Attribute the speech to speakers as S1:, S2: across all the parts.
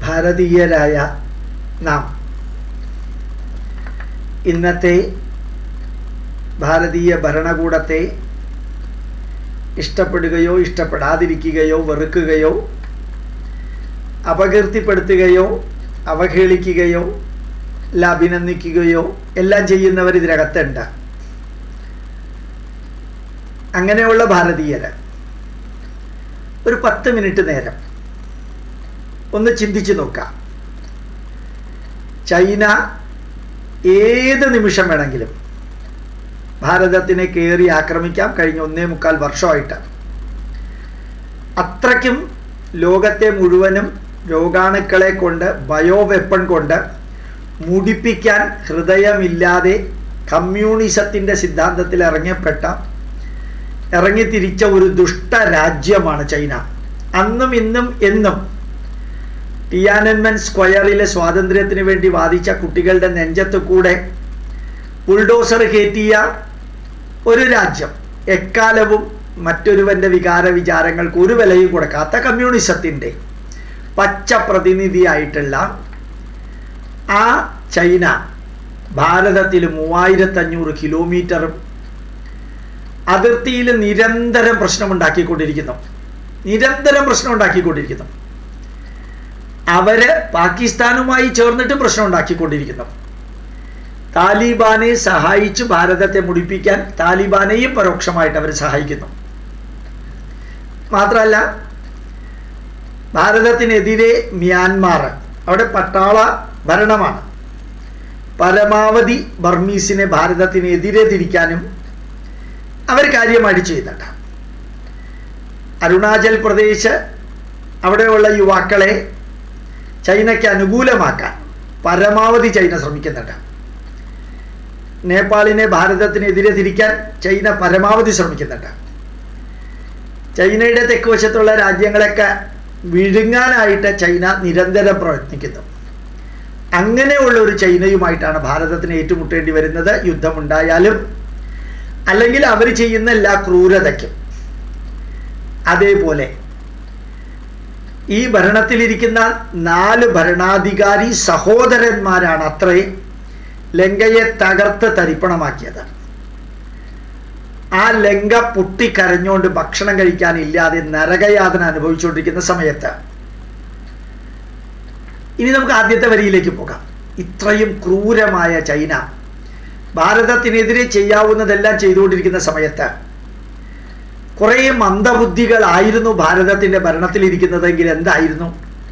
S1: ഭാരതീയരായ നാം ഇന്നത്തെ ഭാരതീയ ഭരണകൂടത്തെ ഇഷ്ടപ്പെടുകയോ ഇഷ്ടപ്പെടാതിരിക്കുകയോ വെറുക്കുകയോ അപകീർത്തിപ്പെടുത്തുകയോ അവഹേളിക്കുകയോ അല്ല അഭിനന്ദിക്കുകയോ എല്ലാം ചെയ്യുന്നവർ ഇതിനകത്തുണ്ട് അങ്ങനെയുള്ള ഭാരതീയര് ഒരു പത്ത് മിനിറ്റ് നേരം ഒന്ന് ചിന്തിച്ചു നോക്കാം ചൈന ഏത് നിമിഷം വേണമെങ്കിലും ഭാരതത്തിനെ കയറി ആക്രമിക്കാം കഴിഞ്ഞ ഒന്നേ മുക്കാൽ വർഷമായിട്ട് അത്രയ്ക്കും ലോകത്തെ മുഴുവനും രോഗാണുക്കളെ കൊണ്ട് ബയോ വെപ്പൺ കൊണ്ട് മുടിപ്പിക്കാൻ ഹൃദയമില്ലാതെ കമ്മ്യൂണിസത്തിൻ്റെ സിദ്ധാന്തത്തിൽ ഇറങ്ങപ്പെട്ട ഇറങ്ങിത്തിരിച്ച ഒരു ദുഷ്ട രാജ്യമാണ് ചൈന അന്നും ഇന്നും എന്നും ടിയാനൻമൻ സ്ക്വയറിലെ സ്വാതന്ത്ര്യത്തിന് വേണ്ടി വാദിച്ച കുട്ടികളുടെ നെഞ്ചത്ത് കൂടെ ബുൾഡോസർ കയറ്റിയ ഒരു രാജ്യം എക്കാലവും മറ്റൊരുവന്റെ വികാര വിചാരങ്ങൾക്ക് ഒരു വിലയും കൊടുക്കാത്ത കമ്മ്യൂണിസത്തിൻ്റെ പച്ച പ്രതിനിധിയായിട്ടുള്ള ആ ചൈന ഭാരതത്തിൽ മൂവായിരത്തഞ്ഞൂറ് കിലോമീറ്ററും അതിർത്തിയിൽ നിരന്തരം പ്രശ്നമുണ്ടാക്കിക്കൊണ്ടിരിക്കുന്നു നിരന്തരം പ്രശ്നം ഉണ്ടാക്കിക്കൊണ്ടിരിക്കുന്നു അവര് പാകിസ്ഥാനുമായി ചേർന്നിട്ട് പ്രശ്നം ഉണ്ടാക്കിക്കൊണ്ടിരിക്കുന്നു താലിബാനെ സഹായിച്ചു ഭാരതത്തെ മുടിപ്പിക്കാൻ താലിബാനെയും പരോക്ഷമായിട്ട് അവർ സഹായിക്കുന്നു മാത്രമല്ല ഭാരതത്തിനെതിരെ മ്യാൻമാർ അവിടെ പട്ടാള ഭരണമാണ് പരമാവധി ബർമീസിനെ ഭാരതത്തിനെതിരെ തിരിക്കാനും അവർ കാര്യമായിട്ട് ചെയ്യുന്നുണ്ട് അരുണാചൽ പ്രദേശ് അവിടെയുള്ള യുവാക്കളെ ചൈനയ്ക്ക് അനുകൂലമാക്കാൻ പരമാവധി ചൈന ശ്രമിക്കുന്നുണ്ട് നേപ്പാളിനെ ഭാരതത്തിനെതിരെ തിരിക്കാൻ ചൈന പരമാവധി ശ്രമിക്കുന്നുണ്ട് ചൈനയുടെ തെക്ക് വശത്തുള്ള രാജ്യങ്ങളൊക്കെ വിഴുങ്ങാനായിട്ട് ചൈന നിരന്തരം പ്രയത്നിക്കുന്നു അങ്ങനെയുള്ള ഒരു ചൈനയുമായിട്ടാണ് ഭാരതത്തിന് ഏറ്റുമുട്ടേണ്ടി വരുന്നത് യുദ്ധമുണ്ടായാലും അല്ലെങ്കിൽ അവർ ചെയ്യുന്ന എല്ലാ ക്രൂരതയ്ക്കും അതേപോലെ ഈ ഭരണത്തിലിരിക്കുന്ന നാല് ഭരണാധികാരി സഹോദരന്മാരാണ് അത്രേ ലങ്കയെ തകർത്ത് തരിപ്പണമാക്കിയത് ആ ലങ്ക പൊട്ടിക്കരഞ്ഞുകൊണ്ട് ഭക്ഷണം കഴിക്കാനില്ലാതെ നരകയാതന അനുഭവിച്ചുകൊണ്ടിരിക്കുന്ന സമയത്ത് ഇനി നമുക്ക് ആദ്യത്തെ വരിയിലേക്ക് പോകാം ഇത്രയും ക്രൂരമായ ചൈന ഭാരതത്തിനെതിരെ ചെയ്യാവുന്നതെല്ലാം ചെയ്തുകൊണ്ടിരിക്കുന്ന സമയത്ത് കുറേ മന്ദബുദ്ധികളായിരുന്നു ഭാരതത്തിൻ്റെ ഭരണത്തിലിരിക്കുന്നതെങ്കിൽ എന്തായിരുന്നു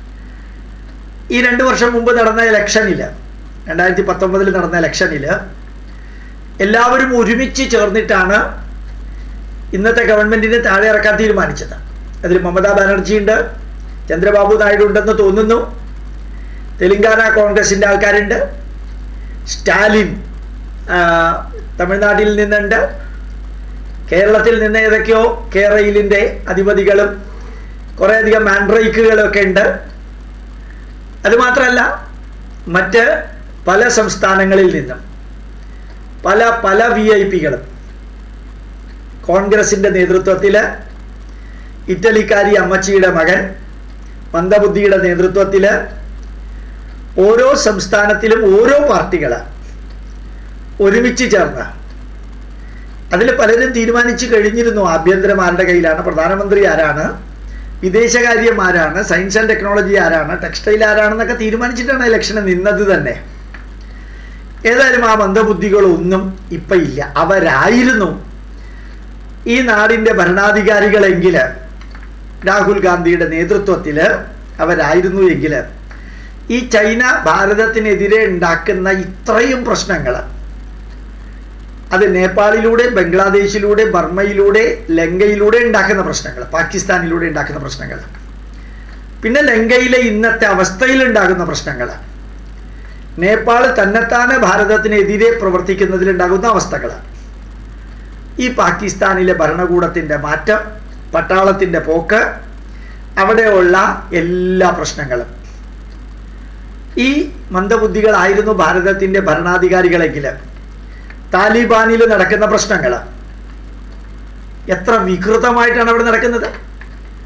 S1: ഈ രണ്ട് വർഷം മുമ്പ് നടന്ന ഇലക്ഷനിൽ രണ്ടായിരത്തി പത്തൊമ്പതിൽ നടന്ന ഇലക്ഷനിൽ എല്ലാവരും ഒരുമിച്ച് ചേർന്നിട്ടാണ് ഇന്നത്തെ ഗവൺമെൻറ്റിനെ താഴെ ഇറക്കാൻ തീരുമാനിച്ചത് അതിൽ മമതാ ബാനർജി ഉണ്ട് ചന്ദ്രബാബു നായിഡു ഉണ്ടെന്ന് തോന്നുന്നു തെലങ്കാന കോൺഗ്രസിൻ്റെ ആൾക്കാരുണ്ട് സ്റ്റാലിൻ തമിഴ്നാട്ടിൽ നിന്നുണ്ട് കേരളത്തിൽ നിന്ന് ഏതൊക്കെയോ കേരളയിലിൻ്റെ അധിപതികളും കുറേയധികം മാൻഡ്രൈക്കുകളൊക്കെ ഉണ്ട് അതുമാത്രമല്ല മറ്റ് പല സംസ്ഥാനങ്ങളിൽ നിന്നും പല പല വി ഐ പികളും കോൺഗ്രസിൻ്റെ നേതൃത്വത്തിൽ ഇറ്റലിക്കാരി അമ്മച്ചിയുടെ മകൻ മന്ദബുദ്ധിയുടെ നേതൃത്വത്തിൽ ഓരോ സംസ്ഥാനത്തിലും ഓരോ പാർട്ടികൾ ഒരുമിച്ച് ചേർന്ന് അതിൽ പലരും തീരുമാനിച്ചു കഴിഞ്ഞിരുന്നു ആഭ്യന്തരം ആരുടെ കയ്യിലാണ് പ്രധാനമന്ത്രി ആരാണ് വിദേശകാര്യം ആരാണ് സയൻസ് ആൻഡ് ടെക്നോളജി ആരാണ് ടെക്സ്റ്റൈൽ ആരാണെന്നൊക്കെ തീരുമാനിച്ചിട്ടാണ് ഇലക്ഷന് നിന്നത് തന്നെ ഏതായാലും ആ മന്ദബുദ്ധികളൊന്നും ഇപ്പം ഇല്ല അവരായിരുന്നു ഈ നാടിൻ്റെ ഭരണാധികാരികളെങ്കിൽ രാഹുൽ ഗാന്ധിയുടെ നേതൃത്വത്തിൽ അവരായിരുന്നു എങ്കിൽ ഈ ചൈന ഭാരതത്തിനെതിരെ ഉണ്ടാക്കുന്ന ഇത്രയും പ്രശ്നങ്ങൾ അത് നേപ്പാളിലൂടെ ബംഗ്ലാദേശിലൂടെ ബർമ്മയിലൂടെ ലങ്കയിലൂടെ ഉണ്ടാക്കുന്ന പ്രശ്നങ്ങൾ പാകിസ്ഥാനിലൂടെ ഉണ്ടാക്കുന്ന പ്രശ്നങ്ങൾ പിന്നെ ലങ്കയിലെ ഇന്നത്തെ അവസ്ഥയിൽ ഉണ്ടാകുന്ന പ്രശ്നങ്ങൾ നേപ്പാൾ തന്നെത്താനെ ഭാരതത്തിനെതിരെ പ്രവർത്തിക്കുന്നതിലുണ്ടാകുന്ന അവസ്ഥകൾ ഈ പാകിസ്ഥാനിലെ ഭരണകൂടത്തിൻ്റെ മാറ്റം പട്ടാളത്തിൻ്റെ പോക്ക് അവിടെയുള്ള എല്ലാ പ്രശ്നങ്ങളും ഈ മന്ദബുദ്ധികളായിരുന്നു ഭാരതത്തിൻ്റെ ഭരണാധികാരികളെങ്കിൽ താലിബാനിൽ നടക്കുന്ന പ്രശ്നങ്ങൾ എത്ര വികൃതമായിട്ടാണ് അവിടെ നടക്കുന്നത്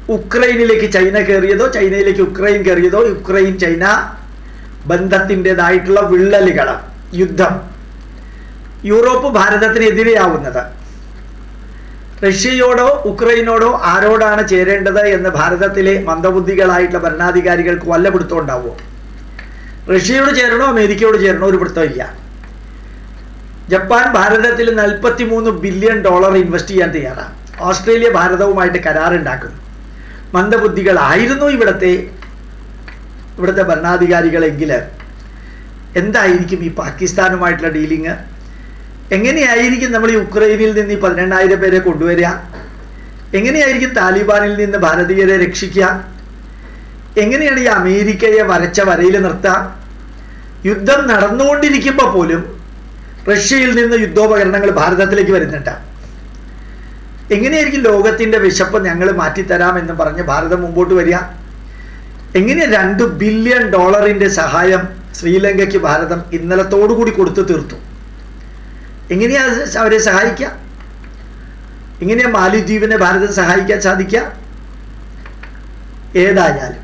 S1: ഉക്രൈനിലേക്ക് ചൈന കയറിയതോ ചൈനയിലേക്ക് ഉക്രൈൻ കയറിയതോ ഉക്രൈൻ ചൈന ബന്ധത്തിൻ്റെതായിട്ടുള്ള വിള്ളലുകൾ യുദ്ധം യൂറോപ്പ് ഭാരതത്തിനെതിരെയാവുന്നത് റഷ്യയോടോ ഉക്രൈനോടോ ആരോടാണ് ചേരേണ്ടത് എന്ന് ഭാരതത്തിലെ മന്ദബുദ്ധികളായിട്ടുള്ള ഭരണാധികാരികൾക്ക് വല്ല പിടുത്തം ഉണ്ടാവുമോ റഷ്യയോട് ചേരണോ അമേരിക്കയോട് ചേരണോ ഒരു പിടുത്തമില്ല ജപ്പാൻ ഭാരതത്തിൽ നാൽപ്പത്തി മൂന്ന് ബില്യൺ ഡോളർ ഇൻവെസ്റ്റ് ചെയ്യാൻ തയ്യാറാണ് ഓസ്ട്രേലിയ ഭാരതവുമായിട്ട് കരാറുണ്ടാക്കുന്നു മന്ദബുദ്ധികളായിരുന്നു ഇവിടുത്തെ ഇവിടുത്തെ ഭരണാധികാരികളെങ്കിൽ എന്തായിരിക്കും ഈ പാകിസ്ഥാനുമായിട്ടുള്ള ഡീലിങ് എങ്ങനെയായിരിക്കും നമ്മൾ ഈ ഉക്രൈനിൽ നിന്ന് ഈ പതിനെണ്ണായിരം പേരെ കൊണ്ടുവരിക എങ്ങനെയായിരിക്കും താലിബാനിൽ നിന്ന് ഭാരതീയരെ രക്ഷിക്കുക എങ്ങനെയാണ് ഈ അമേരിക്കയെ വരച്ച വരയിൽ നിർത്തുക യുദ്ധം നടന്നുകൊണ്ടിരിക്കുമ്പോൾ പോലും റഷ്യയിൽ നിന്ന് യുദ്ധോപകരണങ്ങൾ ഭാരതത്തിലേക്ക് വരുന്നുണ്ട് എങ്ങനെയായിരിക്കും ലോകത്തിന്റെ വിശപ്പ് ഞങ്ങൾ മാറ്റിത്തരാം എന്ന് പറഞ്ഞ് ഭാരതം മുമ്പോട്ട് വരിക എങ്ങനെ രണ്ട് ബില്യൺ ഡോളറിന്റെ സഹായം ശ്രീലങ്കയ്ക്ക് ഭാരതം ഇന്നലത്തോടുകൂടി കൊടുത്തു തീർത്തു എങ്ങനെയാ അവരെ സഹായിക്കുക എങ്ങനെയാ മാലിദ്വീപിനെ ഭാരതം സഹായിക്കാൻ സാധിക്കുക ഏതായാലും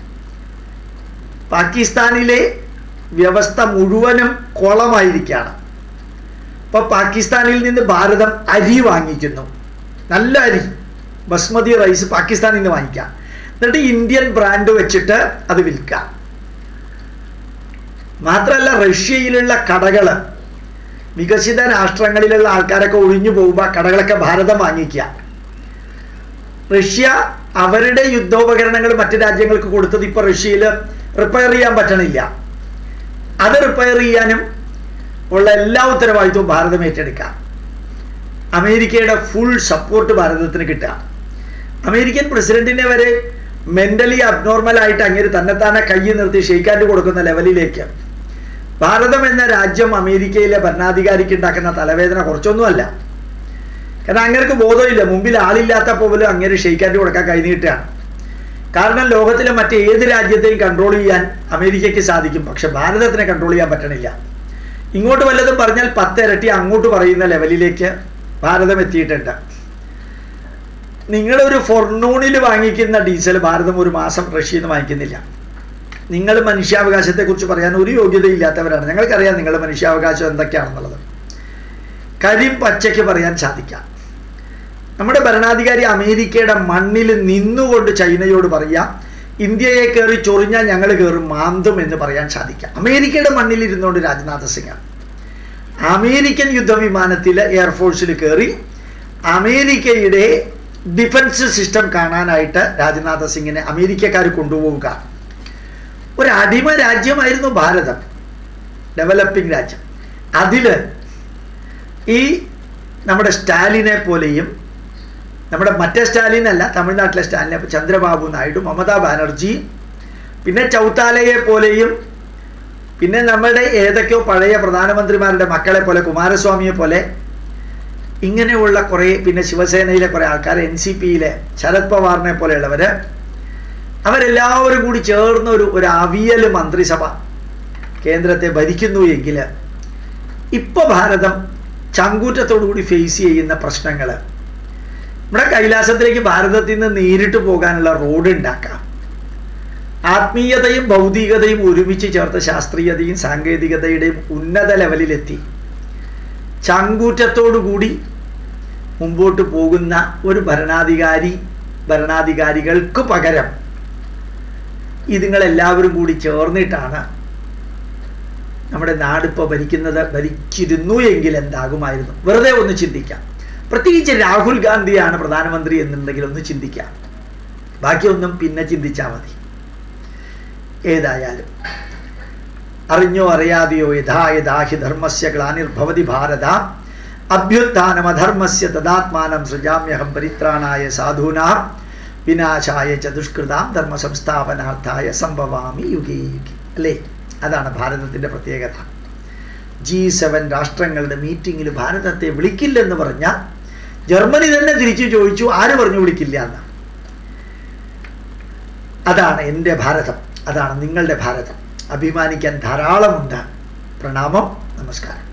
S1: പാകിസ്ഥാനിലെ വ്യവസ്ഥ മുഴുവനും കോളമായിരിക്കുകയാണ് ഇപ്പൊ പാകിസ്ഥാനിൽ നിന്ന് ഭാരതം അരി വാങ്ങിക്കുന്നു നല്ല അരി ബസ്മതി റൈസ് പാകിസ്ഥാനിൽ നിന്ന് വാങ്ങിക്കാം എന്നിട്ട് ഇന്ത്യൻ ബ്രാൻഡ് വെച്ചിട്ട് അത് വിൽക്കാം മാത്രമല്ല റഷ്യയിലുള്ള കടകള് വികസിത രാഷ്ട്രങ്ങളിലുള്ള ആൾക്കാരൊക്കെ ഒഴിഞ്ഞു പോകുമ്പോൾ കടകളൊക്കെ ഭാരതം വാങ്ങിക്കുക റഷ്യ അവരുടെ യുദ്ധോപകരണങ്ങൾ മറ്റു രാജ്യങ്ങൾക്ക് കൊടുത്തത് ഇപ്പൊ റഷ്യയിൽ റിപ്പയർ ചെയ്യാൻ പറ്റണില്ല അത് റിപ്പയർ ചെയ്യാനും ഉള്ള എല്ലാ ഉത്തരവാദിത്വവും ഭാരതം ഏറ്റെടുക്കാം അമേരിക്കയുടെ ഫുൾ സപ്പോർട്ട് ഭാരതത്തിന് കിട്ടുക അമേരിക്കൻ പ്രസിഡന്റിനെ വരെ മെന്റലി അബ്നോർമൽ ആയിട്ട് അങ്ങനെ തന്നെത്താനെ കൈ നിർത്തി ഷെയ്ക്കാൻഡ് കൊടുക്കുന്ന ലെവലിലേക്ക് ഭാരതം എന്ന രാജ്യം അമേരിക്കയിലെ ഭരണാധികാരിക്ക് ഉണ്ടാക്കുന്ന തലവേദന കുറച്ചൊന്നുമല്ല കാരണം അങ്ങേർക്ക് ബോധമില്ല മുമ്പിൽ ആളില്ലാത്ത പോലും അങ്ങേര് ഷെയ്ക്കാൻഡ് കൊടുക്കാൻ കൈനീട്ടുകയാണ് കാരണം ലോകത്തിലെ മറ്റേത് രാജ്യത്തെയും കൺട്രോൾ ചെയ്യാൻ അമേരിക്കയ്ക്ക് സാധിക്കും പക്ഷെ ഭാരതത്തിനെ കൺട്രോൾ ചെയ്യാൻ പറ്റണില്ല ഇങ്ങോട്ട് വല്ലതും പറഞ്ഞാൽ പത്തിരട്ടി അങ്ങോട്ട് പറയുന്ന ലെവലിലേക്ക് ഭാരതം എത്തിയിട്ടുണ്ട് നിങ്ങളൊരു ഫൊർണൂണിൽ വാങ്ങിക്കുന്ന ഡീസൽ ഭാരതം ഒരു മാസം റഷ്യയിൽ നിന്ന് വാങ്ങിക്കുന്നില്ല നിങ്ങൾ മനുഷ്യാവകാശത്തെക്കുറിച്ച് പറയാൻ ഒരു യോഗ്യതയില്ലാത്തവരാണ് ഞങ്ങൾക്കറിയാം നിങ്ങളുടെ മനുഷ്യാവകാശം എന്തൊക്കെയാണെന്നുള്ളത് കരിം പച്ചയ്ക്ക് പറയാൻ സാധിക്കാം നമ്മുടെ ഭരണാധികാരി അമേരിക്കയുടെ മണ്ണിൽ നിന്നുകൊണ്ട് ചൈനയോട് പറയാം ഇന്ത്യയെ കയറി ചൊറിഞ്ഞാൽ ഞങ്ങൾ കയറും മാന്തും എന്ന് പറയാൻ സാധിക്കാം അമേരിക്കയുടെ മണ്ണിൽ ഇരുന്നുകൊണ്ട് രാജ്നാഥ് സിംഗ് അമേരിക്കൻ യുദ്ധവിമാനത്തിൽ എയർഫോഴ്സിൽ കയറി അമേരിക്കയുടെ ഡിഫൻസ് സിസ്റ്റം കാണാനായിട്ട് രാജ്നാഥ് സിംഗിനെ അമേരിക്കക്കാർ കൊണ്ടുപോവുക ഒരു അടിമ രാജ്യമായിരുന്നു ഭാരതം ഡെവലപ്പിംഗ് രാജ്യം അതിൽ ഈ നമ്മുടെ സ്റ്റാലിനെ പോലെയും നമ്മുടെ മറ്റേ സ്റ്റാലിൻ അല്ല തമിഴ്നാട്ടിലെ സ്റ്റാലിനെ ചന്ദ്രബാബു നായിഡു മമതാ ബാനർജി പിന്നെ ചൗത്താലയെ പോലെയും പിന്നെ നമ്മുടെ ഏതൊക്കെയോ പഴയ പ്രധാനമന്ത്രിമാരുടെ മക്കളെ പോലെ കുമാരസ്വാമിയെ പോലെ ഇങ്ങനെയുള്ള കുറേ പിന്നെ ശിവസേനയിലെ കുറേ ആൾക്കാർ എൻ സി പിയിലെ ശരത് പവാറിനെ പോലെയുള്ളവർ അവരെല്ലാവരും കൂടി ചേർന്ന് ഒരു ഒരു അവിയൽ മന്ത്രിസഭ കേന്ദ്രത്തെ ഭരിക്കുന്നു എങ്കിൽ ഇപ്പോൾ ഭാരതം ചങ്കൂറ്റത്തോടു കൂടി ഫേസ് ചെയ്യുന്ന പ്രശ്നങ്ങൾ നമ്മുടെ കൈലാസത്തിലേക്ക് ഭാരതത്തിൽ നിന്ന് നേരിട്ട് പോകാനുള്ള റോഡ് ഉണ്ടാക്കാം ആത്മീയതയും ഭൗതികതയും ഒരുമിച്ച് ചേർത്ത് ശാസ്ത്രീയതയും സാങ്കേതികതയുടെയും ഉന്നത ലെവലിലെത്തി ചങ്കൂറ്റത്തോടുകൂടി മുമ്പോട്ട് പോകുന്ന ഒരു ഭരണാധികാരി ഭരണാധികാരികൾക്ക് പകരം ഇതുങ്ങളെല്ലാവരും കൂടി ചേർന്നിട്ടാണ് നമ്മുടെ നാടിപ്പോൾ ഭരിക്കുന്നത് ഭരിച്ചിരുന്നു എങ്കിൽ എന്താകുമായിരുന്നു വെറുതെ ഒന്ന് ചിന്തിക്കാം പ്രത്യേകിച്ച് രാഹുൽ ഗാന്ധിയാണ് പ്രധാനമന്ത്രി എന്നുണ്ടെങ്കിൽ ഒന്ന് ചിന്തിക്കാം ബാക്കിയൊന്നും പിന്നെ ചിന്തിച്ചാൽ മതി ഏതായാലും അറിഞ്ഞോ അറിയാതെയോ യഥാ യഥാഹി ധർമ്മസ്യ ഗ്ലാനിർഭവതി ഭാരത അഭ്യുത്ഥാനമധർമ്മസ്യ തദാത്മാനം സൃജാമ്യഹം പരിത്രാണായ സാധൂനാം വിനാശായ ച ദുഷ്കൃതാം ധർമ്മ സംസ്ഥാപനാർത്ഥായ സംഭവാമി യുഗേ യുഗി അല്ലേ അതാണ് ഭാരതത്തിൻ്റെ പ്രത്യേകത ജി സെവൻ രാഷ്ട്രങ്ങളുടെ മീറ്റിങ്ങിൽ ഭാരതത്തെ വിളിക്കില്ലെന്ന് പറഞ്ഞാൽ ജർമ്മനി തന്നെ തിരിച്ചു ചോദിച്ചു ആര് പറഞ്ഞു വിളിക്കില്ല എന്ന് അതാണ് എൻ്റെ ഭാരതം അതാണ് നിങ്ങളുടെ ഭാരതം അഭിമാനിക്കാൻ ധാരാളമുണ്ട് പ്രണാമം നമസ്കാരം